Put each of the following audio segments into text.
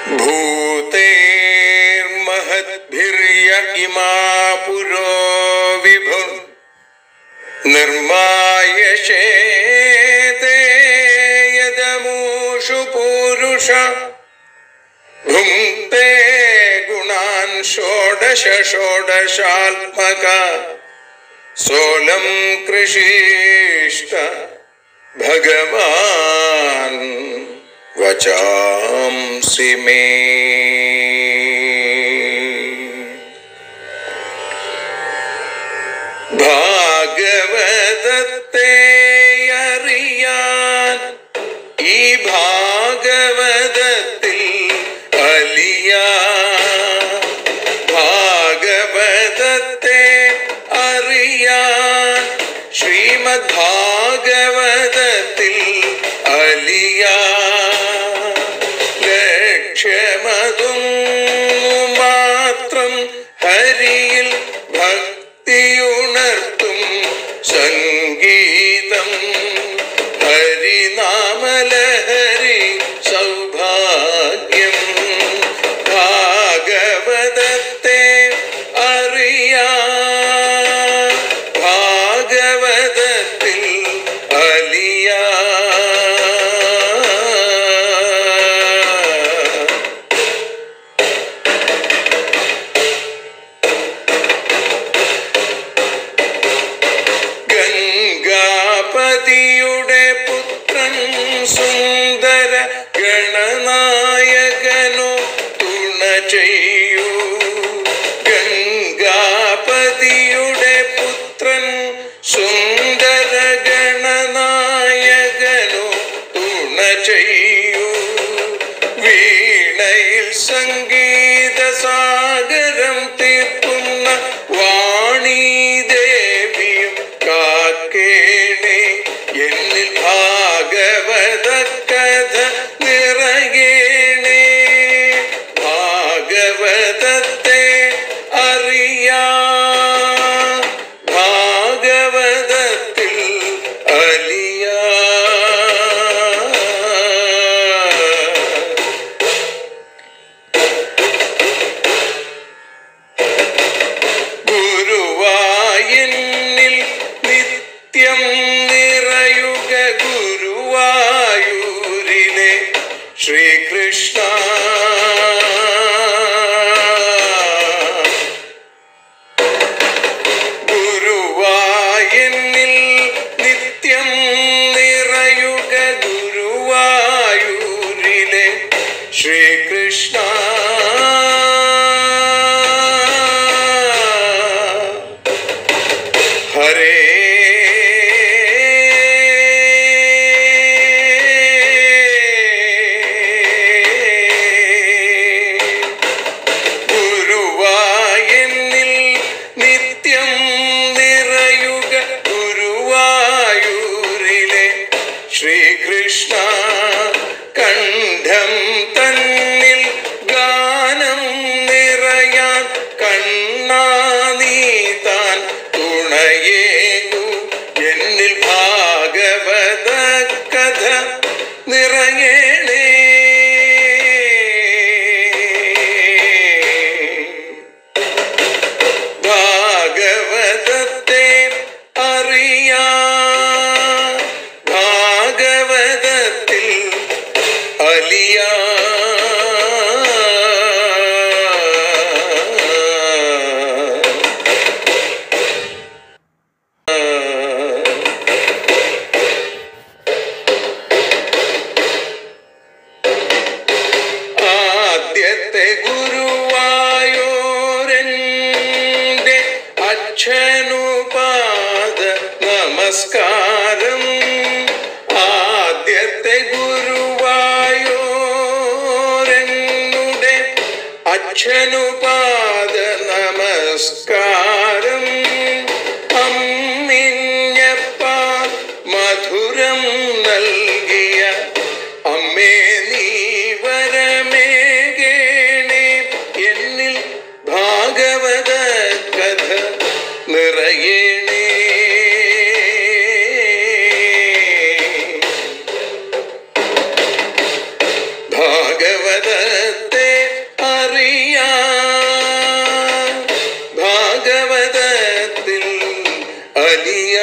भूतेर्महद्भिर्य इमा पुरो विभुर् निर्मायशेते यदमूषु पूरुष भुङ्क्ते गुणान् षोडश षोडशात्मक सोलं कृषिष्ट भगवान् वचांसि मे ഭാഗവതത്തെ അറിയാൻ ഈ ഭാഗവതത്തിൽ അലിയാൻ ഭാഗവതത്തെ അറിയാൻ ശ്രീമദ് ഭാഗവതത്തിൽ അലിയാൻ ലക്ഷ്യമതും മാത്രം ഹരിയിൽ ഭക്തിയുണർത്തും സംഗീതം ഹരിനാമലഹരി സൗഭാഗ്യം ഭാഗവതത്തെ അറിയാ ഭാഗവതത്തിൽ അലിയാ ഗംഗാപതിയുടെ പുത്രൻ സുന്ദര ഗണനായകനോ തുണ ചെയ്യൂ ഗംഗാപതിയുടെ പുത്രൻ സുന്ദര ഗണനായകനോ തുണ ചെയ്യൂ വീണയിൽ സംഗീത സാഗരം തീർക്കുന്ന വാണി ദേവിയും കാക്കേണേ എന്നിൽ ഭാഗവത കഥ നിറയേണേ ഭാഗവതത്തെ അറിയാ ഭാഗവതത്തിൽ അലിയാ ഗുരുവായൂരിൽ നിത്യം നിറയുക ഗുരുവായൂരിലെ ശ്രീകൃഷ്ണ ഗുരുവായൂരിൽ നിത്യം നിറയുക ഗുരുവായൂരിലെ ശ്രീകൃഷ്ണ ഹരേ ഗുരുവായൂരിൽ നിത്യം നിറയുക ഗുരുവായൂരിലെ ശ്രീകൃഷ്ണ കണ്ഠം തന്നിൽ ഗാനം നിറയാൻ കണ്ണാ നീ താൻ തുണയേകു എന്നിൽ ഭാഗവത കഥ നിറയണേ ഭാഗവതത്തെ അറിയാ ഭാഗവതത്തിൽ അലിയാ ആദ്യത്തെ ഗുരുവായൂരൻ്റെ അച്ഛനുപാദ നമസ്കാരം ആദ്യത്തെ ഗുരുവായൂരനുടെ അച്ഛനുപാദ നമസ്കാരം അമ്മിഞ്ഞപ്പ മധുരം നൽകിയ അമ്മേ നീ വരമേകേണേ എന്നിൽ ഭാഗവത കഥ നിറയേണേ ഭാഗവതത്തെ അലിയ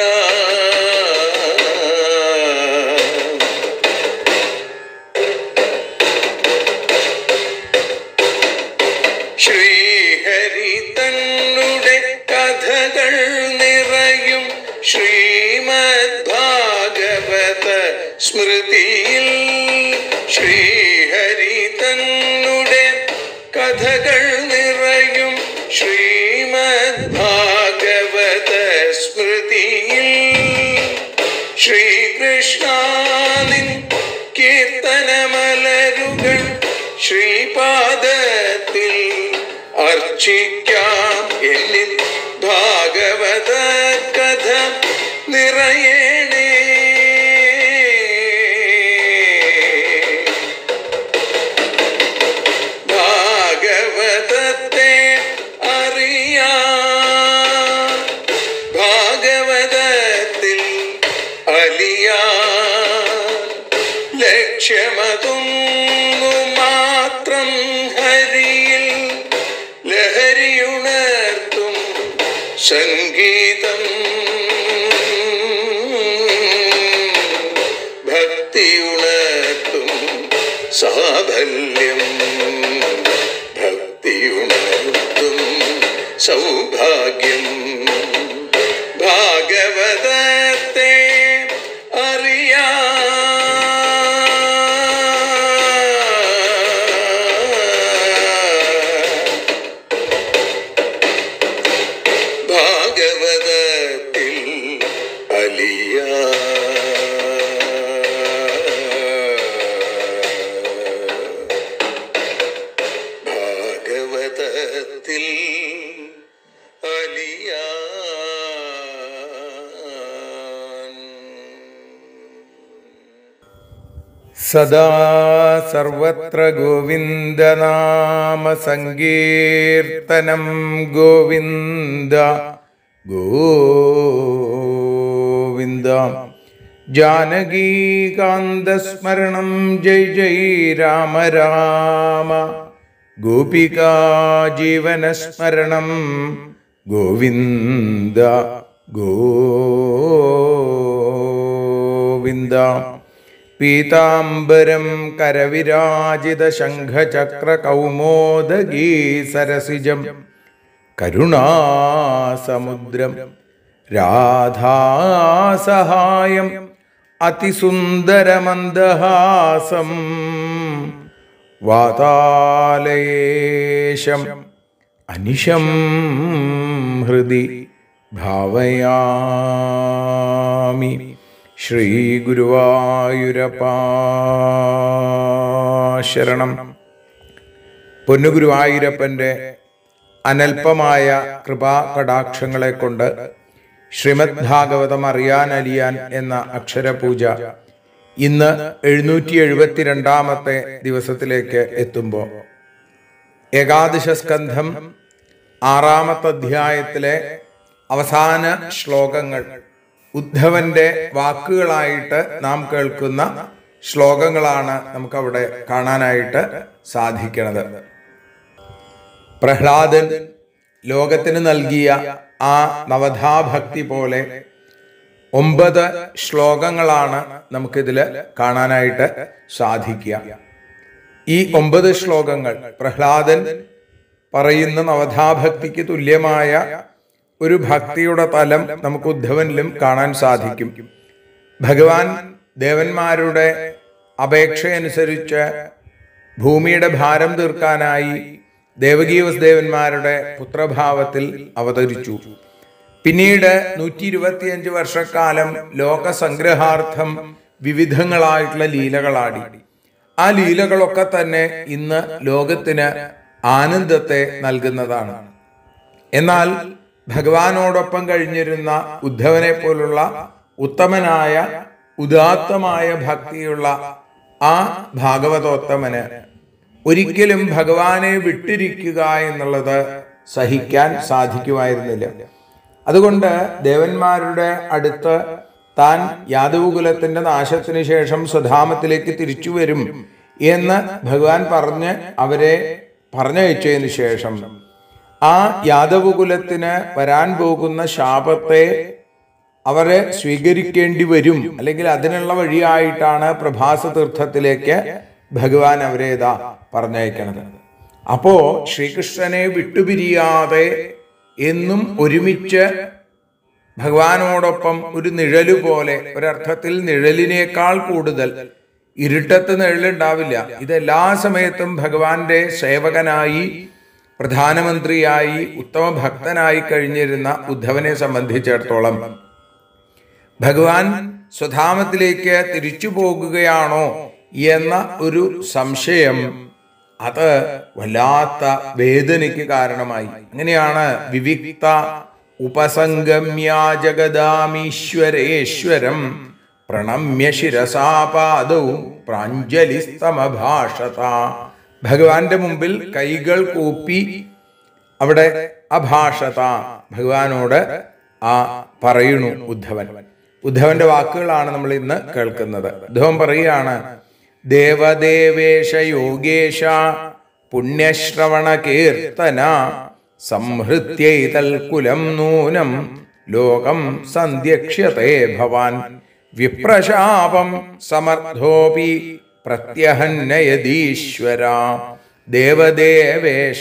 ശ്രീഹരി തന്നുടെ കഥകൾ നിറയും ശ്രീമദ് ഭാഗവത സ്മൃതിയിൽ ശ്രീഹരി തന്നുടെ കഥകൾ നിറയും ശ്രീമദ് ഭാഗവത സ്മൃതിയിൽ ശ്രീകൃഷ്ണാനിൻ കീർത്തനമലരുകൾ ശ്രീപാദത്തിൽ അർച്ചിക്കാം എന്നിൽ ഭാഗവത കഥ നിറയണേ ഭാഗവതത്തെ അറിയാ ഭാഗവതത്തിൽ അലിയാ ലക്ഷ്യമതൊന്നു മാത്രം ഹരിയിൽ ലഹരിയുണർത്തും സംഗീതം ഭക്തിയുണർത്തും സാഫല്യം ഭക്തിയുണർത്തും സൗഭാഗ്യം ഭാഗവതത്തെ അറിയാ ഭാഗവതത്തിൽ അലിയ ഭാഗവതത്തിൽ അലിയാൻ സദാ സർവത്ര ഗോവിന്ദനാമ സങ്കീർത്തനം ഗോവിന്ദ ഗോവിന്ദ ജാനകീകാന്തസ്മരണം ജയ് ജയ് രാമ രാമ ഗോപികാ ജീവനസ്മരണം ഗോവിന്ദ ഗോവിന്ദ പീതാംബരം കരവിരാജിത ശംഖചക്ര കൗമോദഗീ സരസിജം കരുണാസമുദ്രം രാധാസഹായം അതിസുന്ദരമന്ദഹാസം വാതാലയേശം അനിശം ഹൃദി ഭാവയാമി ശ്രീഗുരുവായൂരപ്പാശരണം പൊന്നുഗുരുവായൂരപ്പൻ്റെ അനൽപമായ കൃപാ കടാക്ഷങ്ങളെ കൊണ്ട് ശ്രീമദ് ഭാഗവതം അറിയാൻ അലിയാൻ എന്ന അക്ഷരപൂജ ഇന്ന് എഴുന്നൂറ്റി എഴുപത്തിരണ്ടാമത്തെ ദിവസത്തിലേക്ക് എത്തുമ്പോൾ ഏകാദശ സ്കന്ധം ആറാമത്തെ അധ്യായത്തിലെ അവസാന ശ്ലോകങ്ങൾ ഉദ്ധവന്റെ വാക്കുകളായിട്ട് നാം കേൾക്കുന്ന ശ്ലോകങ്ങളാണ് നമുക്കവിടെ കാണാനായിട്ട് സാധിക്കുന്നത് പ്രഹ്ലാദൻ ലോകത്തിന് നൽകിയ ആ നവധാഭക്തി പോലെ ഒമ്പത് ശ്ലോകങ്ങളാണ് നമുക്കിതിൽ കാണാനായിട്ട് സാധിക്കുക ഈ ഒമ്പത് ശ്ലോകങ്ങൾ പ്രഹ്ലാദൻ പറയുന്ന നവധാഭക്തിക്ക് തുല്യമായ ഒരു ഭക്തിയുടെ തലം നമുക്ക് ഉദ്ധവനിലും കാണാൻ സാധിക്കും ഭഗവാൻ ദേവന്മാരുടെ അപേക്ഷയനുസരിച്ച് ഭൂമിയുടെ ഭാരം തീർക്കാനായി ദേവകീവസ് ദേവന്മാരുടെ പുത്രഭാവത്തിൽ അവതരിച്ചു പിന്നീട് നൂറ്റി ഇരുപത്തിയഞ്ച് വർഷക്കാലം ലോകസംഗ്രഹാർത്ഥം വിവിധങ്ങളായിട്ടുള്ള ലീലകളാടി ആ ലീലകളൊക്കെ തന്നെ ഇന്ന് ലോകത്തിന് ആനന്ദത്തെ നൽകുന്നതാണ് എന്നാൽ ഭഗവാനോടൊപ്പം കഴിഞ്ഞിരുന്ന ഉദ്ധവനെ പോലുള്ള ഉത്തമനായ ഉദാത്തമായ ഭക്തിയുള്ള ആ ഭാഗവതോത്തമന് ഒരിക്കലും ഭഗവാനെ വിട്ടിരിക്കുക എന്നുള്ളത് സഹിക്കാൻ സാധിക്കുമായിരുന്നില്ല അതുകൊണ്ട് ദേവന്മാരുടെ അടുത്ത് താൻ യാദവകുലത്തിന്റെ നാശത്തിന് ശേഷം സ്വധാമത്തിലേക്ക് തിരിച്ചു വരും എന്ന് ഭഗവാൻ പറഞ്ഞ് അവരെ പറഞ്ഞയച്ചതിന് ശേഷം ആ യാദവകുലത്തിന് വരാൻ പോകുന്ന ശാപത്തെ അവരെ സ്വീകരിക്കേണ്ടി വരും അല്ലെങ്കിൽ അതിനുള്ള വഴിയായിട്ടാണ് പ്രഭാസ തീർത്ഥത്തിലേക്ക് ഭഗവാൻ അവരെ ഇതാ പറഞ്ഞയക്കണത് അപ്പോ ശ്രീകൃഷ്ണനെ വിട്ടുപിരിയാതെ എന്നും ഒരുമിച്ച് ഭഗവാനോടൊപ്പം ഒരു നിഴല് പോലെ ഒരർത്ഥത്തിൽ നിഴലിനേക്കാൾ കൂടുതൽ ഇരുട്ടത്ത് നിഴലുണ്ടാവില്ല ഇതെല്ലാ സമയത്തും ഭഗവാന്റെ സേവകനായി പ്രധാനമന്ത്രിയായി ഉത്തമ ഭക്തനായി കഴിഞ്ഞിരുന്ന ഉദ്ധവനെ സംബന്ധിച്ചിടത്തോളം ഭഗവാൻ സ്വധാമത്തിലേക്ക് തിരിച്ചു പോകുകയാണോ എന്ന ഒരു സംശയം അത് വല്ലാത്ത വേദനയ്ക്ക് കാരണമായി അങ്ങനെയാണ് വിവിക്ത ഉപസംഗമ്യാ ജഗദാമീശ്വരേശ്വരം പ്രണമ്യ ശിരസാപാദൗ പ്രാഞ്ജലിസ്തമഭാഷത ഭഗവാന്റെ മുമ്പിൽ കൈകൾ കൂപ്പി അവിടെ അഭാഷത ഭഗവാനോട് ആ പറയുന്നു ഉദ്ധവൻ ഉദ്ധവന്റെ വാക്കുകളാണ് നമ്മൾ ഇന്ന് കേൾക്കുന്നത് ഉദ്ധവൻ പറയുകയാണ് ദേവദേവേശ യോഗേശ പുണ്യശ്രവണ കീർത്തന സംഹൃത്യൈതൽ കുലം നൂനം ലോകം സന്ധ്യക്ഷ്യത്തെ ഭവാൻ വിപ്രശാപം സമർത്ഥോപി പ്രത്യഹന്നയതീശ്വര ദേവദേവേശ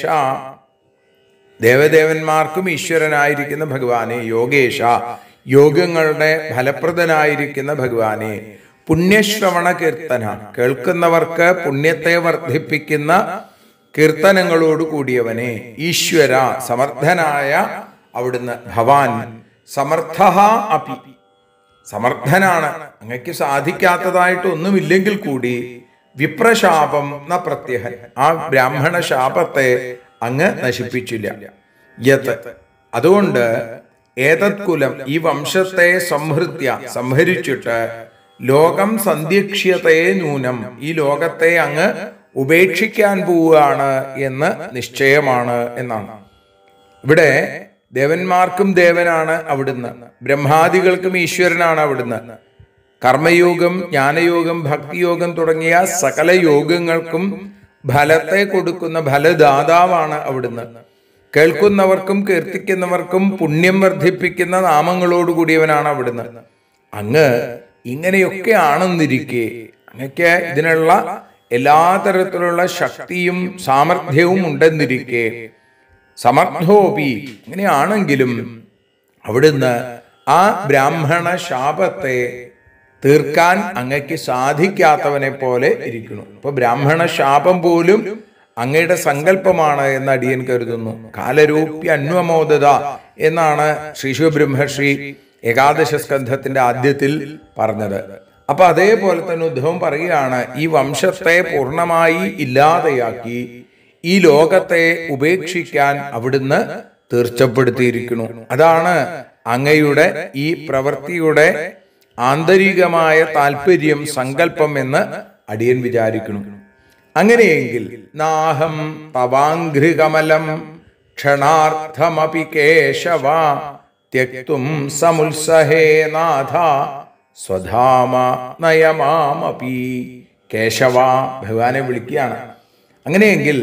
ദേവദേവന്മാർക്കും ഈശ്വരനായിരിക്കുന്ന ഭഗവാനെ യോഗേശ യോഗങ്ങളുടെ ഫലപ്രദനായിരിക്കുന്ന ഭഗവാനെ പുണ്യശ്രവണ കീർത്തന കേൾക്കുന്നവർക്ക് പുണ്യത്തെ വർദ്ധിപ്പിക്കുന്ന കീർത്തനങ്ങളോട് കൂടിയവനെ ഈശ്വര സമർത്ഥനായ അവിടുന്ന് ഭവാൻ സമർത്ഥ അപി സമർത്ഥനാണ് അങ്ങക്ക് സാധിക്കാത്തതായിട്ട് ഒന്നുമില്ലെങ്കിൽ കൂടി വിപ്രശാപം ന പ്രത്യഹൻ ആ ബ്രാഹ്മണ ശാപത്തെ അങ്ങ് നശിപ്പിച്ചില്ല യത് അതുകൊണ്ട് ഏതത് കുലം ഈ വംശത്തെ സംഹൃത്യ സംഹരിച്ചിട്ട് ലോകം സന്ധ്യക്ഷ്യത്തെ നൂനം ഈ ലോകത്തെ അങ്ങ് ഉപേക്ഷിക്കാൻ പോവുകയാണ് എന്ന് നിശ്ചയമാണ് എന്നാണ് ഇവിടെ ദേവന്മാർക്കും ദേവനാണ് അവിടുന്ന് ബ്രഹ്മാദികൾക്കും ഈശ്വരനാണ് അവിടുന്ന് കർമ്മയോഗം ജ്ഞാനയോഗം ഭക്തിയോഗം തുടങ്ങിയ സകല യോഗങ്ങൾക്കും ഫലത്തെ കൊടുക്കുന്ന ഫലദാതാവാണ് അവിടുന്ന് കേൾക്കുന്നവർക്കും കീർത്തിക്കുന്നവർക്കും പുണ്യം വർദ്ധിപ്പിക്കുന്ന നാമങ്ങളോട് കൂടിയവനാണ് അവിടുന്ന് അങ്ങ് ഇങ്ങനെയൊക്കെ ആണെന്നിരിക്കെ അങ്ങക്ക് ഇതിനുള്ള എല്ലാ തരത്തിലുള്ള ശക്തിയും സാമർഥ്യവും ഉണ്ടെന്നിരിക്കെ സമർത്ഥോപി അങ്ങനെയാണെങ്കിലും അവിടുന്ന് ആ ബ്രാഹ്മണ ശാപത്തെ തീർക്കാൻ അങ്ങയ്ക്ക് സാധിക്കാത്തവനെ പോലെ ഇരിക്കുന്നു ഇപ്പൊ ബ്രാഹ്മണ ശാപം പോലും അങ്ങയുടെ സങ്കല്പമാണ് എന്ന് അടിയൻ കരുതുന്നു കാലരൂപ്യ അന്വമോദത എന്നാണ് ശ്രീ ശിവബ്രഹ്മശ്രീ ഏകാദശ സ്കന്ധത്തിന്റെ ആദ്യത്തിൽ പറഞ്ഞത് അപ്പൊ അതേപോലെ തന്നെ ഉദ്ധവം പറയുകയാണ് ഈ വംശത്തെ പൂർണ്ണമായി ഇല്ലാതെയാക്കി ഈ ലോകത്തെ ഉപേക്ഷിക്കാൻ അവിടുന്ന് തീർച്ചപ്പെടുത്തിയിരിക്കുന്നു അതാണ് അങ്ങയുടെ ഈ പ്രവൃത്തിയുടെ ആന്തരികമായ താല്പര്യം സങ്കല്പം എന്ന് അടിയൻ വിചാരിക്കുന്നു അങ്ങനെയെങ്കിൽ നാഹം തവാഘ്രികമലം ക്ഷണാർത്ഥമപി കേശവ ത്യക്തും സമുത്സഹേ നാഥ സ്വധാമ നയമാമപി കേശവ ഭഗവാനെ വിളിക്കുകയാണ് അങ്ങനെയെങ്കിൽ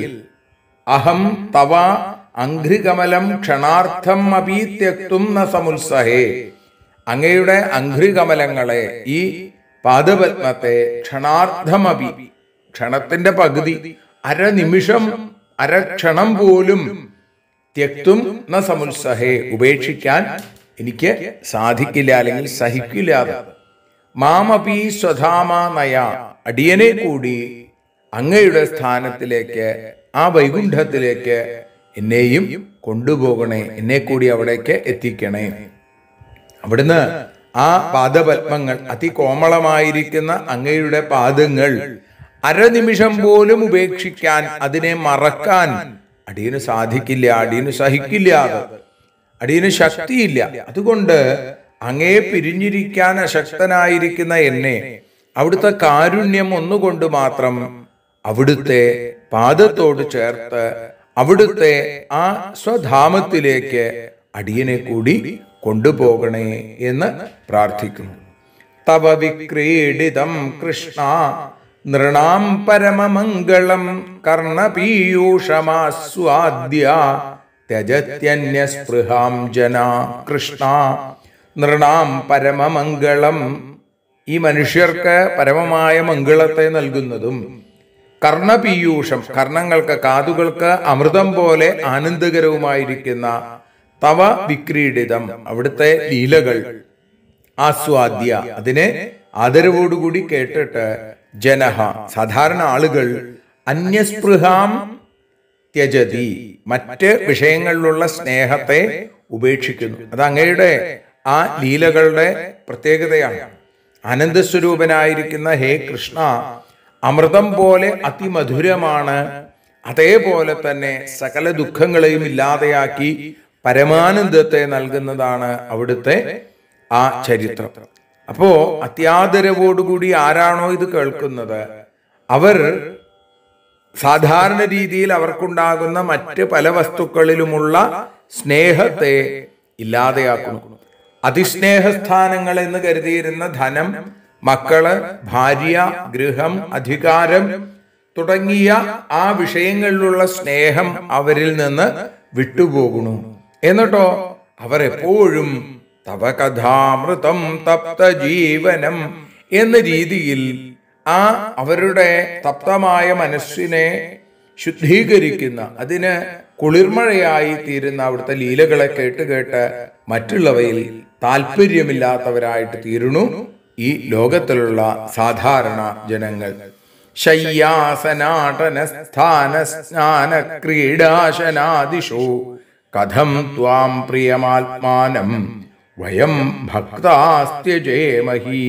അഹം തവ അഘ്രികമലം ക്ഷണാർത്ഥം അപി ത്യക്തും ന സമുത്സഹേ അങ്ങയുടെ അഘ്രികമലങ്ങളെ ഈ പാദപത്മത്തെ ക്ഷണാർത്ഥമപി ക്ഷണത്തിന്റെ പകുതി അരനിമിഷം അരക്ഷണം പോലും ത്യക്തും ന സമുത്സഹേ ഉപേക്ഷിക്കാൻ എനിക്ക് സാധിക്കില്ല അല്ലെങ്കിൽ സഹിക്കില്ല അത്. മാമപി സ്വധാമ നയ അടിയനെ കൂടി അങ്ങയുടെ സ്ഥാനത്തിലേക്ക് ആ വൈകുണ്ഠത്തിലേക്ക് എന്നെയും കൊണ്ടുപോകണേ എന്നെ കൂടി അവിടേക്ക് എത്തിക്കണേ അവിടുന്ന് ആ പാദപത്മങ്ങൾ അതികോമളമായിരിക്കുന്ന അങ്ങയുടെ പാദങ്ങൾ അരനിമിഷം പോലും ഉപേക്ഷിക്കാൻ അതിനെ മറക്കാൻ അടിയന് സാധിക്കില്ല അടിയന് സഹിക്കില്ല അത് അടിയന് ശക്തിയില്ല അതുകൊണ്ട് അങ്ങേ പിരിഞ്ഞിരിക്കാൻ അശക്തനായിരിക്കുന്ന എന്നെ അവിടുത്തെ കാരുണ്യം ഒന്നുകൊണ്ട് മാത്രം അവിടുത്തെ പാദത്തോട് ചേർത്ത് അവിടുത്തെ ആ സ്വധാമത്തിലേക്ക് അടിയനെ കൂടി കൊണ്ടുപോകണേ എന്ന് പ്രാർത്ഥിക്കുന്നു തവ വിക്രീഡിതം കൃഷ്ണ നൃണാം പരമമംഗളം കർണപീയൂഷമാസ്വാദ്യ ത്യജത്യന്യസ്പൃഹാം ജന കൃഷ്ണ നൃണാം പരമമംഗളം ഈ മനുഷ്യർക്ക് പരമമായ മംഗളത്തെ നൽകുന്നതും കർണപീയൂഷം കർണങ്ങൾക്ക് കാതുകൾക്ക് അമൃതം പോലെ ആനന്ദകരവുമായിരിക്കുന്ന തവ വിക്രീഡിതം അവിടുത്തെ ലീലകൾ ആസ്വാദ്യ അതിനെ ആദരവോടുകൂടി കേട്ടിട്ട് ജനഹ സാധാരണ ആളുകൾ അന്യസ്പൃഹാം ത്യജതി മറ്റ് വിഷയങ്ങളിലുള്ള സ്നേഹത്തെ ഉപേക്ഷിക്കുന്നു അത് അങ്ങയുടെ ആ ലീലകളുടെ പ്രത്യേകതയാണ് ആനന്ദസ്വരൂപനായിരിക്കുന്ന ഹേ കൃഷ്ണ അമൃതം പോലെ അതിമധുരമാണ് അതേപോലെ തന്നെ സകല ദുഃഖങ്ങളെയും ഇല്ലാതെയാക്കി പരമാനന്ദത്തെ നൽകുന്നതാണ് അവിടുത്തെ ആ ചരിത്രം അപ്പോ അത്യാദരവോടുകൂടി ആരാണോ ഇത് കേൾക്കുന്നത് അവർ സാധാരണ രീതിയിൽ അവർക്കുണ്ടാകുന്ന മറ്റ് പല വസ്തുക്കളിലുമുള്ള സ്നേഹത്തെ ഇല്ലാതെയാക്കുന്നു അതിസ്നേഹസ്ഥാനങ്ങൾ എന്ന് കരുതിയിരുന്ന ധനം മക്കള് ഭാര്യ ഗൃഹം അധികാരം തുടങ്ങിയ ആ വിഷയങ്ങളിലുള്ള സ്നേഹം അവരിൽ നിന്ന് വിട്ടുപോകുന്നു എന്നിട്ടോ അവർ എപ്പോഴും തവ കഥാമൃതം തപ്ത ജീവനം എന്ന രീതിയിൽ ആ അവരുടെ തപ്തമായ മനസ്സിനെ ശുദ്ധീകരിക്കുന്ന അതിന് കുളിർമഴയായി തീരുന്ന അവിടുത്തെ ലീലകളെ കേട്ട് കേട്ട് മറ്റുള്ളവയിൽ താല്പര്യമില്ലാത്തവരായിട്ട് തീരുന്നു ഈ ലോകത്തിലുള്ള സാധാരണ ജനങ്ങൾ ശയ്യാസനാടന സ്ഥാന സ്നാന ക്രീഡാശനാദിഷു കഥം ത്വാം പ്രിയമാത്മാനം വയം ഭക്താസ്ത്യജേമഹി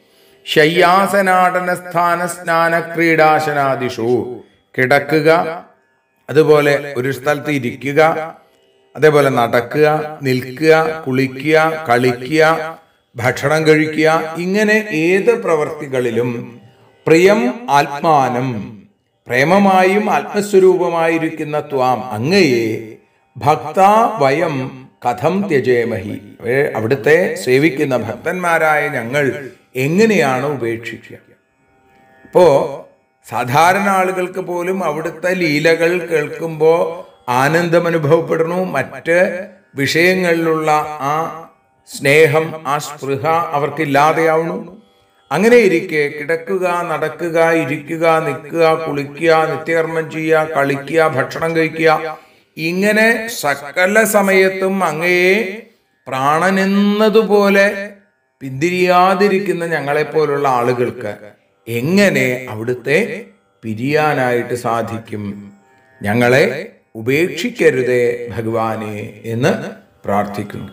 ശയ്യാസനാടന സ്ഥാന സ്നാന ക്രീഡാശനാദിഷു കിടക്കുക അതുപോലെ ഒരു സ്ഥലത്ത് ഇരിക്കുക അതേപോലെ നടക്കുക നിൽക്കുക കുളിക്കുക കളിക്കുക ഭക്ഷണം കഴിക്കുക ഇങ്ങനെ ഏത് പ്രവർത്തികളിലും പ്രിയം ആത്മാനം പ്രേമമായും ആത്മസ്വരൂപമായിരിക്കുന്ന ത്വാം അങ്ങയെ ഭക്ത വയം കഥം ത്യജേമഹി അവരെ അവിടുത്തെ സേവിക്കുന്ന ഭക്തന്മാരായ ഞങ്ങൾ എങ്ങനെയാണ് ഉപേക്ഷിക്കുക അപ്പോ സാധാരണ ആളുകൾക്ക് പോലും അവിടുത്തെ ലീലകൾ കേൾക്കുമ്പോൾ ആനന്ദം അനുഭവപ്പെടുന്നു മറ്റ് വിഷയങ്ങളിലുള്ള ആ സ്നേഹം ആ സ്പൃഹ അവർക്ക് ഇല്ലാതെയാവുന്നു അങ്ങനെ ഇരിക്കെ കിടക്കുക നടക്കുക ഇരിക്കുക നിൽക്കുക കുളിക്കുക നിത്യകർമ്മം ചെയ്യുക കളിക്കുക ഭക്ഷണം കഴിക്കുക ഇങ്ങനെ സകല സമയത്തും അങ്ങയെ പ്രാണനെന്നതുപോലെ പിന്തിരിയാതിരിക്കുന്ന ഞങ്ങളെപ്പോലുള്ള ആളുകൾക്ക് എങ്ങനെ അവിടുത്തെ പിരിയാനായിട്ട് സാധിക്കും ഞങ്ങളെ ഉപേക്ഷിക്കരുതേ ഭഗവാനെ എന്ന് പ്രാർത്ഥിക്കുന്നു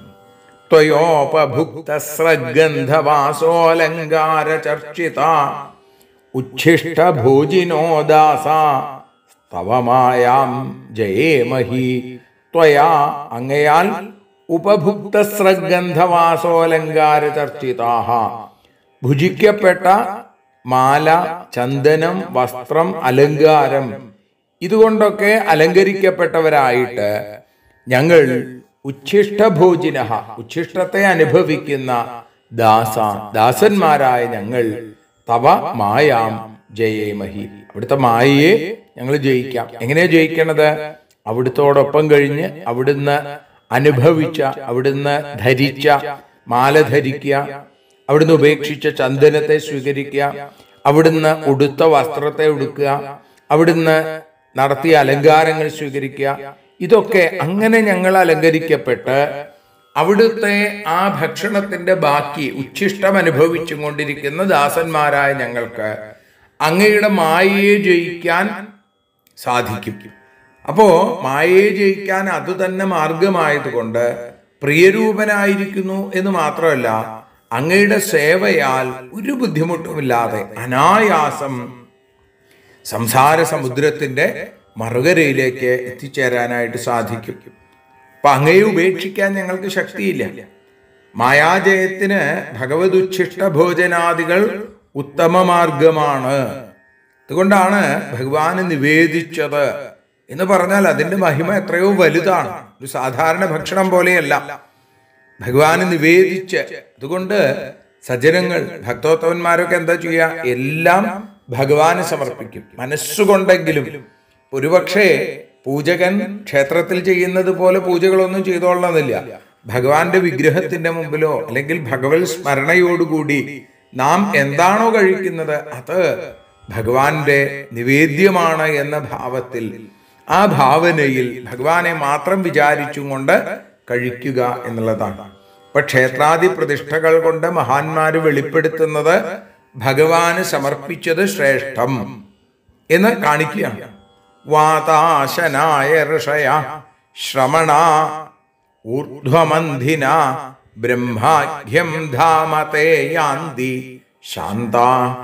ത്വയോപഭുക്തസ്രഗന്ധവാസോലങ്കാര ചർച്ചിത ഉച്ഛിഷ്ടഭോജിനോ ദാസ സ്തവമായാം ജയേമഹി ത്വയാ അങ്ങയാൽ ഉപഭുക്തസ്രഗന്ധവാസോലങ്കാര ചർച്ചിതാഹ ഭുജിക്കപ്പെട്ട മാല ചന്ദനം വസ്ത്രം അലങ്കാരം ഇതുകൊണ്ടൊക്കെ അലങ്കരിക്കപ്പെട്ടവരായിട്ട് ഞങ്ങൾ ഉച്ഛിഷ്ടഭോജിന ഉച്ഛിഷ്ടത്തെ അനുഭവിക്കുന്ന ദാസ ദാസന്മാരായ ഞങ്ങൾ തവ മായാം ജയേമഹി അവിടുത്തെ മായയെ ഞങ്ങൾ ജയിക്കാം എങ്ങനെയാ ജയിക്കണത് അവിടുത്തോടൊപ്പം കഴിഞ്ഞ് അവിടുന്ന് അനുഭവിച്ച അവിടുന്ന് ധരിച്ച മാല ധരിക്കുക അവിടുന്ന് ഉപേക്ഷിച്ച ചന്ദനത്തെ സ്വീകരിക്കുക അവിടുന്ന് ഉടുത്ത വസ്ത്രത്തെ ഉടുക്കുക അവിടുന്ന് നടത്തിയ അലങ്കാരങ്ങൾ സ്വീകരിക്കുക ഇതൊക്കെ അങ്ങനെ ഞങ്ങൾ അലങ്കരിക്കപ്പെട്ട് അവിടുത്തെ ആ ഭക്ഷണത്തിന്റെ ബാക്കി ഉച്ഛിഷ്ടം അനുഭവിച്ചു കൊണ്ടിരിക്കുന്ന ദാസന്മാരായ ഞങ്ങൾക്ക് അങ്ങയുടെ മായയെ ജയിക്കാൻ സാധിക്കും അപ്പോ മായയെ ജയിക്കാൻ അത് തന്നെ മാർഗമായതുകൊണ്ട് പ്രിയരൂപനായിരിക്കുന്നു എന്ന് മാത്രമല്ല അങ്ങയുടെ സേവയാൽ ഒരു ബുദ്ധിമുട്ടുമില്ലാതെ അനായാസം സംസാര സമുദ്രത്തിന്റെ മറുകരയിലേക്ക് എത്തിച്ചേരാനായിട്ട് സാധിക്കും അപ്പൊ അങ്ങയെ ഉപേക്ഷിക്കാൻ ഞങ്ങൾക്ക് ശക്തിയില്ല മായാജയത്തിന് ഭഗവതുച്ഛിഷ്ട ഭോജനാദികൾ ഉത്തമ മാർഗമാണ് അതുകൊണ്ടാണ് ഭഗവാന് നിവേദിച്ചത് എന്ന് പറഞ്ഞാൽ അതിന്റെ മഹിമ എത്രയോ വലുതാണ് ഒരു സാധാരണ ഭക്ഷണം പോലെയല്ല ഭഗവാന് നിവേദിച്ച് അതുകൊണ്ട് സജ്ജനങ്ങൾ ഭക്തോത്തവന്മാരൊക്കെ എന്താ ചെയ്യുക എല്ലാം ഭഗവാന് സമർപ്പിക്കും മനസ്സുകൊണ്ടെങ്കിലും ഒരുപക്ഷെ പൂജകൻ ക്ഷേത്രത്തിൽ ചെയ്യുന്നത് പോലെ പൂജകളൊന്നും ചെയ്തോളണമെന്നില്ല ഭഗവാന്റെ വിഗ്രഹത്തിന്റെ മുമ്പിലോ അല്ലെങ്കിൽ ഭഗവത് സ്മരണയോടുകൂടി നാം എന്താണോ കഴിക്കുന്നത് അത് ഭഗവാന്റെ നിവേദ്യമാണ് എന്ന ഭാവത്തിൽ ആ ഭാവനയിൽ ഭഗവാനെ മാത്രം വിചാരിച്ചും കൊണ്ട് കഴിക്കുക എന്നുള്ളതാണ് ഇപ്പൊ ക്ഷേത്രാദി പ്രതിഷ്ഠകൾ കൊണ്ട് മഹാന്മാര് വെളിപ്പെടുത്തുന്നത് ഭഗവാന് സമർപ്പിച്ചത് ശ്രേഷ്ഠം എന്ന് കാണിക്കുകയാണ് വാതാശനായ ഋഷയ ശ്രമണ ഊർധ്വമന്ധിന ബ്രഹ്മാഖ്യം ധാമത്തെ യാന്തി ശാന്ത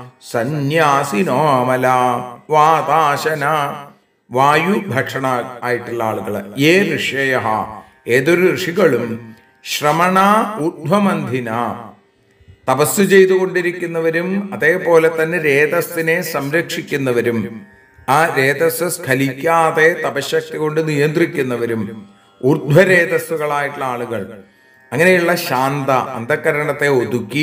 സന്യാസിനോമല വാതാശന വായു ഭക്ഷണ ആയിട്ടുള്ള ആളുകള് ഏ ഋഷയ ഏതൊരു ഋഷികളും ശ്രമണ ഊർധ്വമന്ധിന തപസ് ചെയ്തുകൊണ്ടിരിക്കുന്നവരും അതേപോലെ തന്നെ രേതസ്സിനെ സംരക്ഷിക്കുന്നവരും ആ രേതസ് സ്ഖലിക്കാതെ തപശക്തി കൊണ്ട് നിയന്ത്രിക്കുന്നവരും ഊർധ്വരേതസ്സുകളായിട്ടുള്ള ആളുകൾ അങ്ങനെയുള്ള ശാന്ത അന്ധകരണത്തെ ഒതുക്കി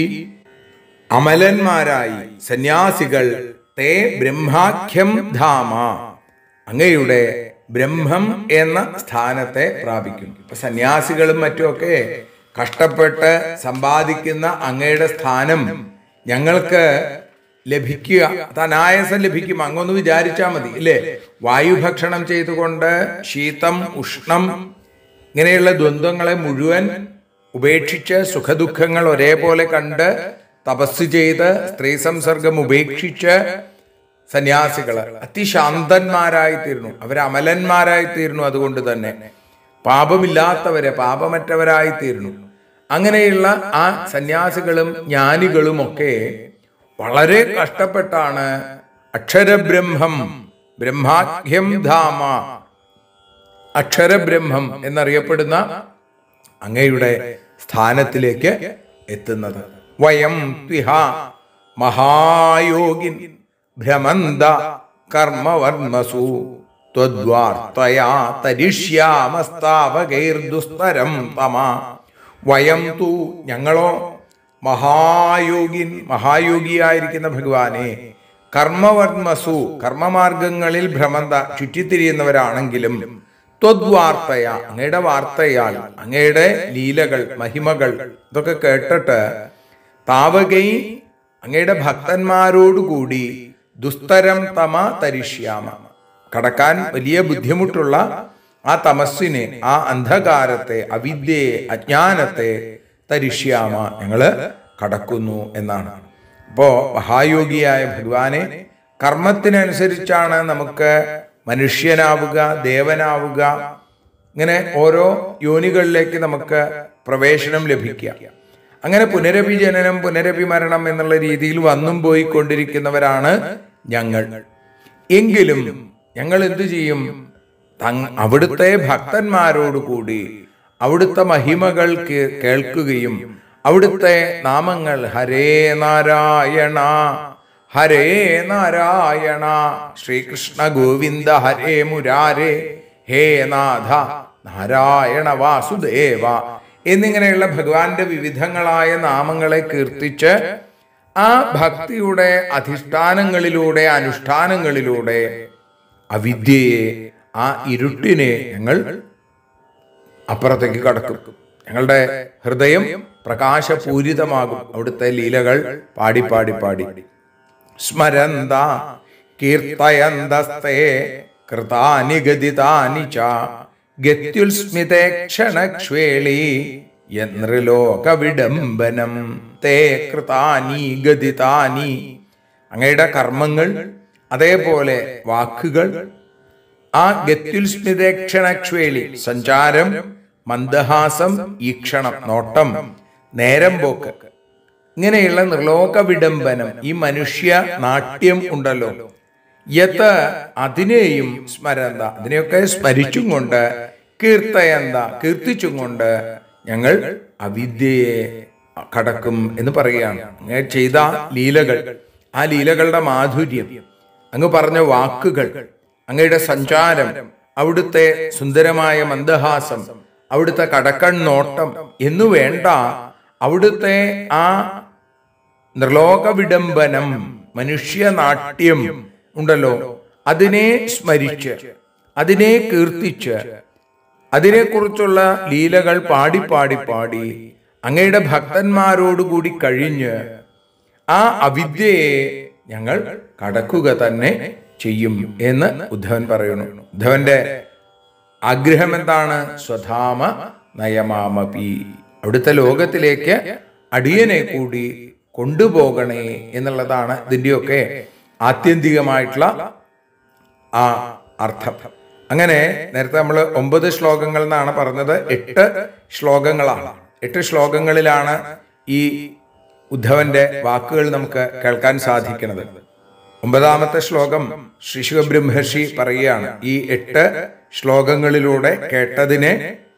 അമലന്മാരായി സന്യാസികൾ തേ ബ്രഹ്മാഖ്യം ധാമ അങ്ങയുടെ ബ്രഹ്മം എന്ന സ്ഥാനത്തെ പ്രാപിക്കും ഇപ്പൊ സന്യാസികളും മറ്റുമൊക്കെ കഷ്ടപ്പെട്ട് സമ്പാദിക്കുന്ന അങ്ങയുടെ സ്ഥാനം ഞങ്ങൾക്ക് ലഭിക്കുക അത് അനായാസം ലഭിക്കും അങ്ങൊന്ന് വിചാരിച്ചാൽ മതി ഇല്ലേ വായുഭക്ഷണം ചെയ്തുകൊണ്ട് ശീതം ഉഷ്ണം ഇങ്ങനെയുള്ള ദ്വന്ദ്ങ്ങളെ മുഴുവൻ ഉപേക്ഷിച്ച് സുഖദുഃഖങ്ങൾ ഒരേപോലെ കണ്ട് തപസ് ചെയ്ത് സ്ത്രീ സംസർഗം ഉപേക്ഷിച്ച് സന്യാസികള് അതിശാന്തന്മാരായി തീർന്നു അവർ അമലന്മാരായി തീർന്നു അതുകൊണ്ട് തന്നെ പാപമില്ലാത്തവരെ പാപമറ്റവരായി തീർന്നു അങ്ങനെയുള്ള ആ സന്യാസികളും ജ്ഞാനികളും ഒക്കെ വളരെ കഷ്ടപ്പെട്ടാണ് അക്ഷരബ്രഹ്മം ബ്രഹ്മാഖ്യം ധാമ അക്ഷരബ്രഹ്മം എന്നറിയപ്പെടുന്ന അങ്ങയുടെ സ്ഥാനത്തിലേക്ക് എത്തുന്നത് വയം ത്വിഹ മഹായോഗിൻ ഭ്രമന്ത കർമ്മവർമ്മസു ത്വദ്വാർത്തയാ തരിഷ്യാമസ്താവകൈർദുസ്തരം തമ വയം തു ഞങ്ങളോ മഹായോഗിൻ മഹായോഗിയായിരിക്കുന്ന ഭഗവാനെ കർമ്മവർമ്മസു കർമ്മമാർഗങ്ങളിൽ ഭ്രമന്ത ചുറ്റിത്തിരിയുന്നവരാണെങ്കിലും ത്വദ്വാർത്തയ അങ്ങയുടെ വാർത്തയാൽ അങ്ങയുടെ ലീലകൾ മഹിമകൾ ഇതൊക്കെ കേട്ടിട്ട് താവകൈ അങ്ങയുടെ ഭക്തന്മാരോടുകൂടി ദുസ്തരം തമ തരിഷ്യാമ കടക്കാൻ വലിയ ബുദ്ധിമുട്ടുള്ള ആ തമസ്സിനെ ആ അന്ധകാരത്തെ അവിദ്യയെ അജ്ഞാനത്തെ തരിഷ്യാമ ഞങ്ങള് കടക്കുന്നു എന്നാണ് അപ്പോ മഹായോഗിയായ ഭഗവാനെ കർമ്മത്തിനനുസരിച്ചാണ് നമുക്ക് മനുഷ്യനാവുക ദേവനാവുക ഇങ്ങനെ ഓരോ യോനികളിലേക്ക് നമുക്ക് പ്രവേശനം ലഭിക്കുക അങ്ങനെ പുനരഭി ജനനം പുനരഭി മരണം എന്നുള്ള രീതിയിൽ വന്നും പോയിക്കൊണ്ടിരിക്കുന്നവരാണ് ഞങ്ങൾ എങ്കിലും ഞങ്ങൾ എന്തു ചെയ്യും തങ് അവിടുത്തെ ഭക്തന്മാരോടുകൂടി അവിടുത്തെ മഹിമകൾ കേ- കേൾക്കുകയും അവിടുത്തെ നാമങ്ങൾ ഹരേ നാരായണ ഹരേ നാരായണ ശ്രീകൃഷ്ണ ഗോവിന്ദ ഹരേ മുരാരേ ഹേ നാഥ നാരായണ വാസുദേവ എന്നിങ്ങനെയുള്ള ഭഗവാന്റെ വിവിധങ്ങളായ നാമങ്ങളെ കീർത്തിച്ച് ആ ഭക്തിയുടെ അധിഷ്ഠാനങ്ങളിലൂടെ അനുഷ്ഠാനങ്ങളിലൂടെ അവിദ്യയെ ആ ഇരുട്ടിനെ ഞങ്ങൾ അപ്പുറത്തേക്ക് കടക്കും ഞങ്ങളുടെ ഹൃദയം പ്രകാശപൂരിതമാകും അവിടുത്തെ ലീലകൾ പാടി പാടി പാടി സ്മരന്ത കീർത്തയന്തസ്തേ കൃതാനി ഗതിതാനി ച ഗത്യുൽസ്മിതേ ക്ഷണക്ഷ്വേളി യന്ത്രലോക വിഡംബനം തേ കൃതാനി ഗതിതാനി അങ്ങയുടെ കർമ്മങ്ങൾ അതേപോലെ വാക്കുകൾ ആ ഗത്യുൽസ്മിതേക്ഷണക്ഷ്വേളി സഞ്ചാരം മന്ദഹാസം ഈക്ഷണം നോട്ടം നേരം പോക്ക് ഇങ്ങനെയുള്ള നിർലോക വിഡംബനം ഈ മനുഷ്യ നാട്യം ഉണ്ടല്ലോ യത്ത് അതിനെയും സ്മരന്ത അതിനെയൊക്കെ സ്മരിച്ചും കൊണ്ട് കീർത്തയന്ത കീർത്തിച്ചും കൊണ്ട് ഞങ്ങൾ അവിദ്യയെ കടക്കും എന്ന് പറയുകയാണ് അങ്ങനെ ചെയ്ത ലീലകൾ ആ ലീലകളുടെ മാധുര്യം അങ്ങ് പറഞ്ഞ വാക്കുകൾ അങ്ങയുടെ സഞ്ചാരം അവിടുത്തെ സുന്ദരമായ മന്ദഹാസം അവിടുത്തെ കടക്കൺ നോട്ടം എന്നു വേണ്ട അവിടുത്തെ ആ നിർലോക വിഡംബനം മനുഷ്യനാട്യം ഉണ്ടല്ലോ അതിനെ സ്മരിച്ച് അതിനെ കീർത്തിച്ച് അതിനെക്കുറിച്ചുള്ള ലീലകൾ പാടി പാടി പാടി അങ്ങയുടെ ഭക്തന്മാരോടുകൂടി കഴിഞ്ഞ് ആ അവിദ്യയെ ഞങ്ങൾ കടക്കുക തന്നെ ചെയ്യും എന്ന് ഉദ്ധവൻ പറയുന്നു ഉദ്ധവന്റെ ആഗ്രഹം എന്താണ് സ്വധാമ നയമാമപി അവിടുത്തെ ലോകത്തിലേക്ക് അടിയനെ കൂടി കൊണ്ടുപോകണേ എന്നുള്ളതാണ് ഇതിൻ്റെയൊക്കെ ആത്യന്തികമായിട്ടുള്ള ആ അർത്ഥം അങ്ങനെ നേരത്തെ നമ്മൾ ഒമ്പത് ശ്ലോകങ്ങൾ എന്നാണ് പറഞ്ഞത് എട്ട് ശ്ലോകങ്ങളാണ് എട്ട് ശ്ലോകങ്ങളിലാണ് ഈ ഉദ്ധവന്റെ വാക്കുകൾ നമുക്ക് കേൾക്കാൻ സാധിക്കുന്നത് ഒമ്പതാമത്തെ ശ്ലോകം ശ്രീശുഖ ബ്രഹ്മർഷി പറയുകയാണ് ഈ എട്ട് ശ്ലോകങ്ങളിലൂടെ കേട്ടതിനെ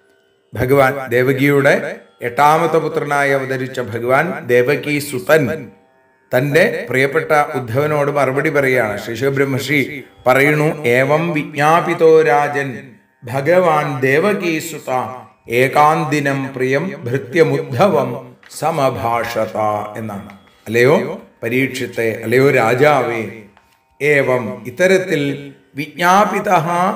ഭഗവാൻ ദേവകിയുടെ എട്ടാമത്തെ പുത്രനായി അവതരിച്ച ഭഗവാൻ ദേവകി സുതൻ തന്റെ പ്രിയപ്പെട്ട ഉദ്ധവനോട് മറുപടി പറയുകയാണ് ശ്രീശുഖ ബ്രഹ്മർഷി പറയുന്നു ഏവം വിജ്ഞാപിതോ രാജൻ ഭഗവാൻ ദേവകി സുത ഏകാന്തിനം പ്രിയം ഭൃത്യമുദ്ധവം സമഭാഷത എന്നാണ് അല്ലയോ പരീക്ഷത്തെ അല്ലയോ രാജാവേ ഏവം ഇത്തരത്തിൽ വിജ്ഞാപിത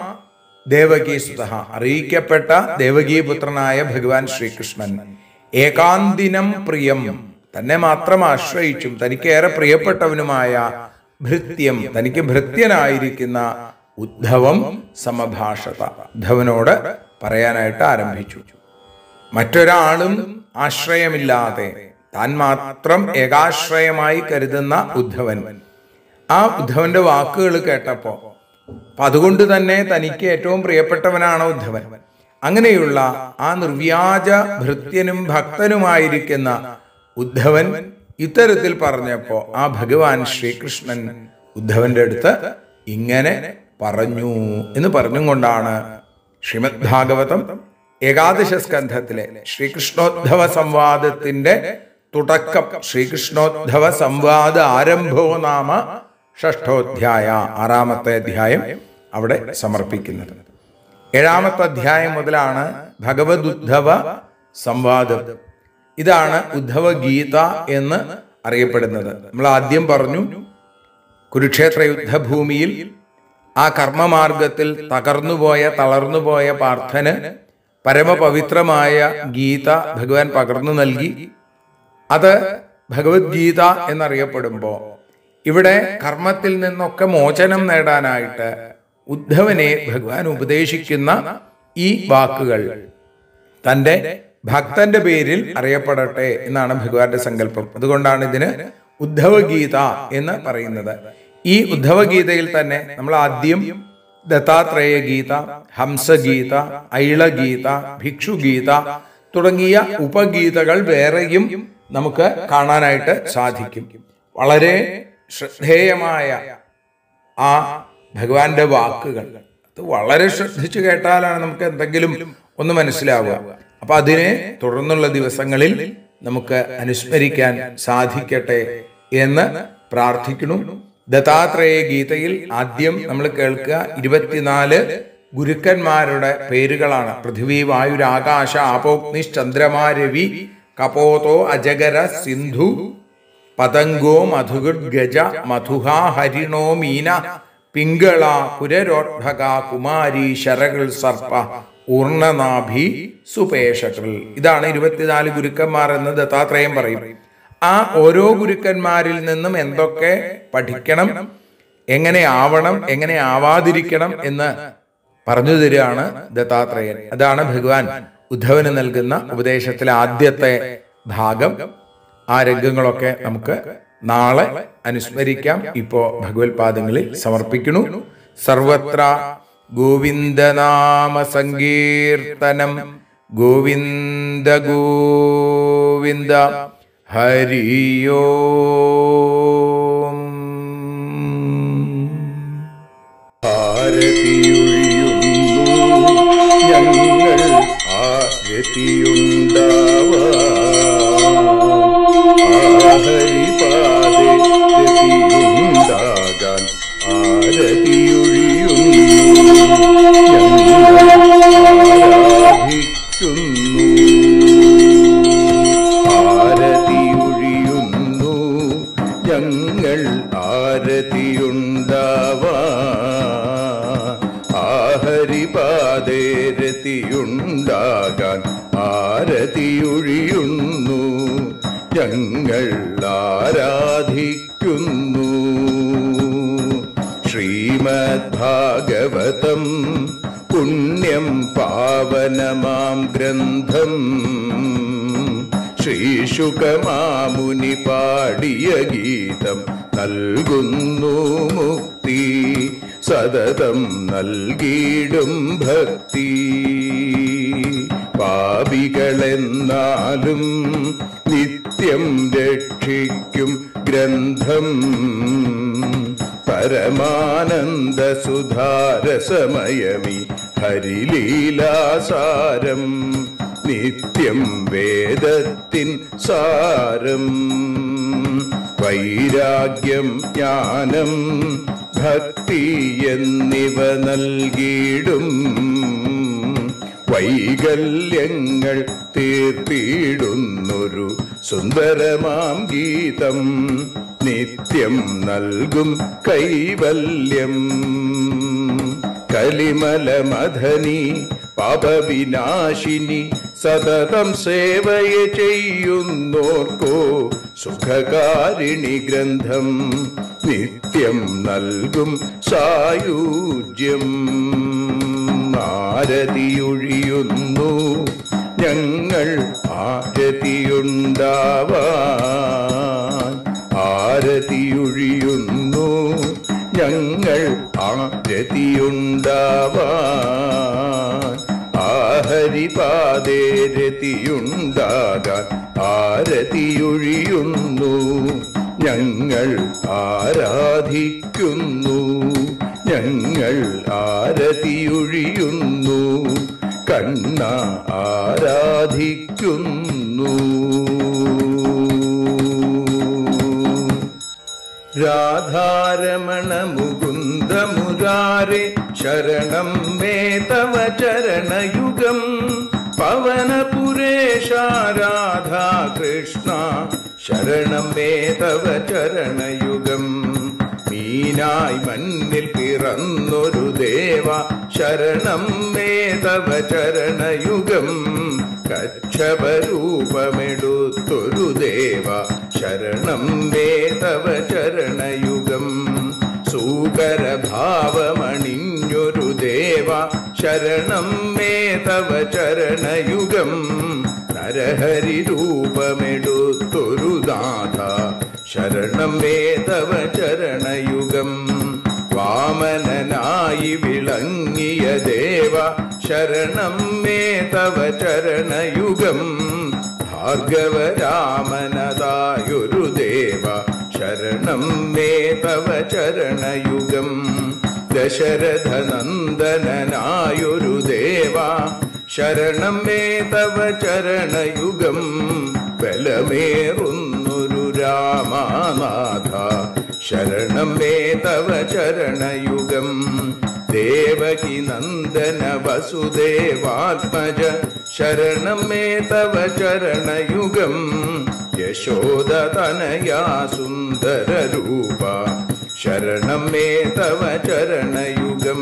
ദേവകീ സുത അറിയിക്കപ്പെട്ട ദേവകീപുത്രനായ ഭഗവാൻ ശ്രീകൃഷ്ണൻ ഏകാന്തിനം പ്രിയം തന്നെ മാത്രം ആശ്രയിച്ചും തനിക്ക് ഏറെ പ്രിയപ്പെട്ടവനുമായ ഭൃത്യം തനിക്ക് ഭൃത്യനായിരിക്കുന്ന ഉദ്ധവം സമഭാഷത ഉദ്ധവനോട് പറയാനായിട്ട് ആരംഭിച്ചു മറ്റൊരാളും ആശ്രയമില്ലാതെ താൻ മാത്രം ഏകാശ്രയമായി കരുതുന്ന ഉദ്ധവൻ ആ ഉദ്ധവന്റെ വാക്കുകൾ കേട്ടപ്പോ അപ്പൊ അതുകൊണ്ട് തന്നെ തനിക്ക് ഏറ്റവും പ്രിയപ്പെട്ടവനാണ് ഉദ്ധവൻ അങ്ങനെയുള്ള ആ നിർവ്യാജ ഭൃത്യനും ഭക്തനുമായിരിക്കുന്ന ഉദ്ധവൻ ഇത്തരത്തിൽ പറഞ്ഞപ്പോ ആ ഭഗവാൻ ശ്രീകൃഷ്ണൻ ഉദ്ധവന്റെ അടുത്ത് ഇങ്ങനെ പറഞ്ഞു എന്ന് പറഞ്ഞും കൊണ്ടാണ് ശ്രീമദ് ഭാഗവതം ഏകാദശ സ്കന്ധത്തിലെ ശ്രീകൃഷ്ണോദ്ധവ സംവാദത്തിന്റെ തുടക്കം ശ്രീകൃഷ്ണോദ്ധവ സംവാദ ആരംഭോ നാമ ഷഷ്ഠോധ്യായ ആറാമത്തെ അധ്യായം അവിടെ സമർപ്പിക്കുന്നത് ഏഴാമത്തെ അധ്യായം മുതലാണ് ഭഗവത് ഉദ്ധവ സംവാദം ഇതാണ് ഉദ്ധവ ഗീത എന്ന് അറിയപ്പെടുന്നത് നമ്മൾ ആദ്യം പറഞ്ഞു കുരുക്ഷേത്ര യുദ്ധഭൂമിയിൽ ആ കർമ്മമാർഗത്തിൽ തകർന്നുപോയ തളർന്നുപോയ പാർത്ഥന് പരമപവിത്രമായ ഗീത ഭഗവാൻ പകർന്നു നൽകി അത് ഭഗവത്ഗീത എന്നറിയപ്പെടുമ്പോൾ ഇവിടെ കർമ്മത്തിൽ നിന്നൊക്കെ മോചനം നേടാനായിട്ട് ഉദ്ധവനെ ഭഗവാൻ ഉപദേശിക്കുന്ന ഈ വാക്കുകൾ തന്റെ ഭക്തന്റെ പേരിൽ അറിയപ്പെടട്ടെ എന്നാണ് ഭഗവാന്റെ സങ്കല്പം അതുകൊണ്ടാണ് ഇതിന് ഉദ്ധവഗീത എന്ന് പറയുന്നത് ഈ ഉദ്ധവഗീതയിൽ തന്നെ നമ്മൾ ആദ്യം ദത്താത്രേയ ഗീത ഹംസഗീത ഐളഗീത ഭിക്ഷുഗീത തുടങ്ങിയ ഉപഗീതകൾ വേറെയും നമുക്ക് കാണാനായിട്ട് സാധിക്കും വളരെ ശ്രദ്ധേയമായ ആ ഭഗവാന്റെ വാക്കുകൾ അത് വളരെ ശ്രദ്ധിച്ചു കേട്ടാലാണ് നമുക്ക് എന്തെങ്കിലും ഒന്ന് മനസ്സിലാവുക അപ്പൊ അതിനെ തുടർന്നുള്ള ദിവസങ്ങളിൽ നമുക്ക് അനുസ്മരിക്കാൻ സാധിക്കട്ടെ എന്ന് പ്രാർത്ഥിക്കുന്നു ദത്താത്രേയ ഗീതയിൽ ആദ്യം നമ്മൾ കേൾക്കുക ഇരുപത്തിനാല് ഗുരുക്കന്മാരുടെ പേരുകളാണ് പൃഥ്വി വായുരാകാശ ആപോഗ്നി ചന്ദ്രമാ രവി കപോതോ അജഗര സിന്ധു പതംഗോ മധുഗുഡ് ഗജ മധുഹ ഹരിണോ മീന പിങ്കള കുരരോഡ്ഭക കുമാരി ശരകൾ സർപ്പ ഊർണനാഭി സുപേഷകൾ ഇതാണ് ഇരുപത്തിനാല് ഗുരുക്കന്മാർ എന്ന് ദത്താത്രേയം പറയും ആ ഓരോ ഗുരുക്കന്മാരിൽ നിന്നും എന്തൊക്കെ പഠിക്കണം എങ്ങനെ ആവണം എങ്ങനെ ആവാതിരിക്കണം എന്ന് പറഞ്ഞു തരികയാണ് ദത്താത്രേയൻ അതാണ് ഭഗവാൻ ഉദ്ധവന് നൽകുന്ന ഉപദേശത്തിലെ ആദ്യത്തെ ഭാഗം ആ രംഗങ്ങളൊക്കെ നമുക്ക് നാളെ അനുസ്മരിക്കാം ഇപ്പോ ഭഗവത് പാദങ്ങളിൽ സമർപ്പിക്കുന്നു സർവത്ര ഗോവിന്ദനാമ സങ്കീർത്തനം ഗോവിന്ദ ഗോവിന്ദ ഹരിയോം ഭാരതിയൊഴിയുന്നു ഞങ്ങൾ ആരതിയുണ്ടാവാഹരിപാതെ ഗതിയുണ്ടാകാൻ ആരതിയൊഴിയുന്നു ഞങ്ങൾ ആരാധിക്കുന്നു ആരതിയൊഴിയുന്നു ഞങ്ങൾ ഹരിപാതേ രതിയുണ്ടാകാൻ ആരതിയൊഴിയുന്നു ഞങ്ങൾ ആരാധിക്കുന്നു ശ്രീമദ് ഭാഗവതം പുണ്യം പാവനമാം ഗ്രന്ഥം ശ്രീശുകമാമുനി പാടിയ ഗീതം നൽകുന്നു മുക്തി സതതം നൽകിയിടും ഭക്തി പാപികളെന്നാലും നിത്യം രക്ഷിക്കും ഗ്രന്ഥം പരമാനന്ദ സുധാരസമയമി ഹരിലീലാസാരം നിത്യം വേദത്തിൻ സാരം വൈരാഗ്യം ജ്ഞാനം ഭക്തി എന്നിവ നൽകിയിടും വൈകല്യങ്ങൾ തീർത്തിയിടുന്നൊരു സുന്ദരമാം ഗീതം നിത്യം നൽകും കൈവല്യം കലിമല മഥനി പാപവിനാശിനി സതതം സേവയ ചെയ്യുന്നോർക്കോ സുഖകാരിണി ഗ്രന്ഥം നിത്യം നൽകും സായുജ്യം ആരതിയൊഴിയുന്നു ഞങ്ങൾ ആരതിയുണ്ടാവാൻ ആരതിയൊഴിയുന്നു ഞങ്ങൾ ആരതിയുണ്ടാവാൻ ആഹരിപാതേ രതിയുണ്ടാകാൻ ആരതിയൊഴിയുന്നു ഞങ്ങൾ ആരാധിക്കുന്നു ഞങ്ങൾ ആരതിയൊഴിയുന്നു കണ്ണ ആരാധിക്കുന്നു രാധാരമണ മുകുന്ദ മുരാരെ ശരണം മേ തവ ചരണയുഗം പവനപുരേശ രാധാ കൃഷ്ണ ശരണം മേ തവ ചരണയുഗം മീനായി മണ്ണിൽ പിറന്നൊരു ദേവ ശരണം മേ തവ ചരണയുഗം കക്ഷപരൂപമെടുത്തൊരു ദേവ ശരണം മേ തവ ചരണയുഗം സൂകരഭാവമണിഞ്ഞൊരു ദേവ ശരണം മേ തവ ചരണയുഗം നരഹരി രൂപമെടുത്തൊരു നാഥ ശരണം മേ തവ ചരണയുഗം വാമനനായി വിളങ്ങിയ ദേവ ശരണം മേ തവ ചരണയുഗം ഭാർഗവരാമനതായൊരു ദേവ ശരണം മേ തവ ചരണയുഗം ദശരഥനന്ദനായൊരു ദേവ ശരണം മേ തവ ചരണയുഗം ബലമേറുന്നൊരു രാമനാഥ ശരണം മേ തവ ചരണയുഗം ദേവകി നന്ദന വസുദേവാത്മജ ശരണം മേ തവ ചരണയുഗം യശോദതനയാ സുന്ദര രൂപ ശരണം മേ തവ ചരണയുഗം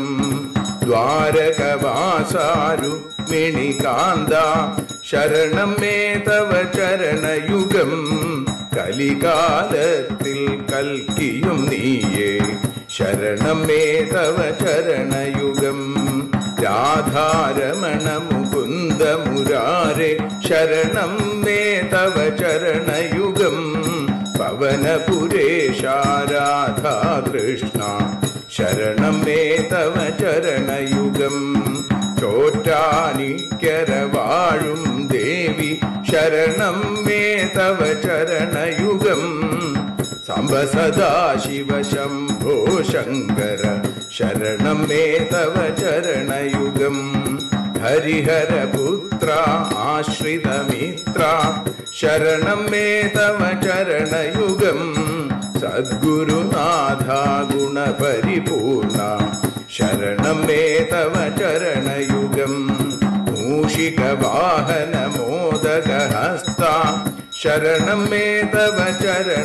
ദ്വാരകവാസാരുമിണികാന്ത ശരണം മേ തവ ചരണയുഗം കലികാലത്തിൽ കൽക്കിയും നീയേ ശരണം മേ തവ ചരണയുഗം രാധാരമണ മുകുന്ദ മുരാരെ ശരണം മേ തവ ചരണയുഗം പവനപുരേശ രാധാ കൃഷ്ണ ശരണം മേ തവ ചരണയുഗം ചോറ്റാനിക്കര വാഴും ദേവി ശരണം മേ തവ ചരണയുഗം സാംബ സദാശിവ ശംഭോ ശങ്കര ശരണം മേ തവ ചരണയുഗം ഹരിഹരപുത്ര ആശ്രിതമിത്ര ശരണം മേ തവ ചരണയുഗം സദ്ഗുരുനാഥ ഗുണപരിപൂർണ ശരണം മേ തവ ചരണയുഗം മൂഷിക വാഹന മോദകഹസ്ത ശരണം മേ തവ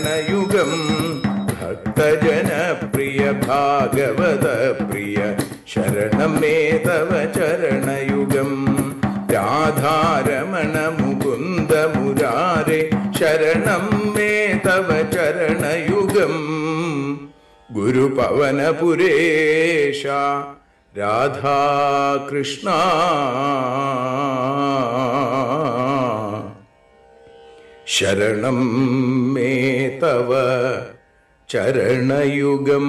ചരണയുഗം ഭക്തജനപ്രിയ ഭാഗവത പ്രിയ ശരണം മേ തവ ചരണയുഗം രാധാരമണ മുകുന്ദ മുരാരെ ശരണം മേ തവ ചരണയുഗം ഗുരുപവനപുരേശ രാധാകൃഷ്ണ ശരണം മേ തവ ചരണയുഗം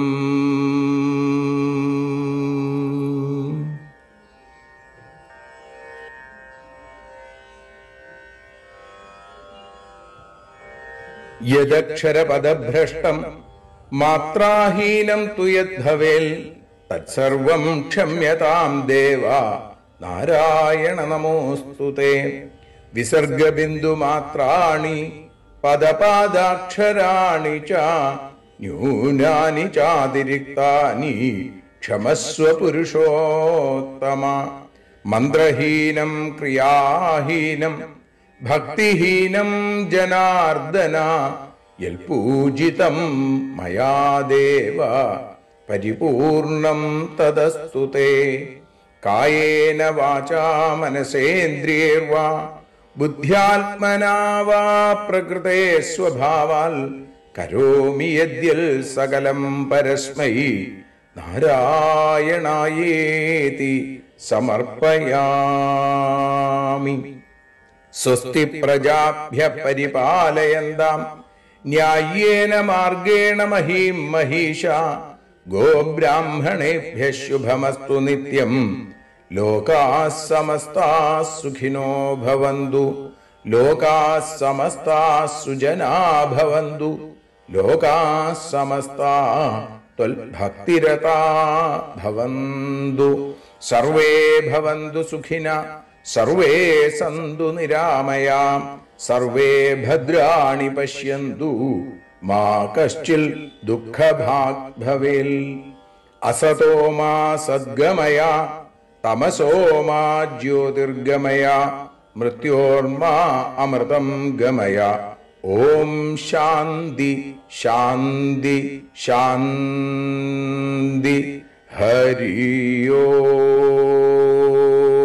യദക്ഷരപദഭ്രഷ്ടം മാത്രാഹീനം തു യദ്ഭവേൽ തത്സർവം ക്ഷമ്യതാം ദേവ നാരായണ നമോസ്തു തേ വിസർഗബിന്ദുമാത്രാണി പദപാദാക്ഷരാണി ച ന്യൂനാനി ചാതിരിക്താനി ക്ഷമസ്വ പുരുഷോത്തമ മന്ത്രഹീനം ക്രിയാഹീനം ഭക്തിഹീനം ജനാർദ്ദന യൽപൂജിതം മയാ ദേവ പരിപൂർണം തദസ്തു തേ കായേന വാചാ മനസേന്ദ്രിയേർവാ ബുദ്ധ്യാത്മനാ വാ പ്രകൃതേ സ്വഭാവാൽ കരോമി യദ്യൽ സകലം പരസ്മൈ നാരായണായേതി സമർപ്പയാമി സ്വസ്തി പ്രജാഭ്യ പരിപാലയന്താം ന്യായേന മാർഗേണ മഹീം മഹീഷ ഗോബ്രാഹ്മണേഭ്യ ശുഭമസ്തു നിത്യം ലോകാ സമസ്താ സുഖിനോ ഭവന്തു ലോകാ സമസ്താ സുജനാ ഭവന്തു ലോകാ സമസ്താ ത്വൽഭക്തിരതാ ഭവന്തു സർവേ ഭവന്തു സുഖിന സർവേ സന്തു നിരാമയാ സർവേ ഭദ്രാണി പശ്യന്തു മാ കശ്ചിൽ ദുഃഖഭാഗ് ഭവേൽ അസതോ മാ സദ്ഗമയ തമസോ മാ ജ്യോതിർഗമയ മൃത്യോർമാ അമൃതം ഗമയ ഓം ശാന്തി ശാന്തി ശാന്തി ഹരിയോ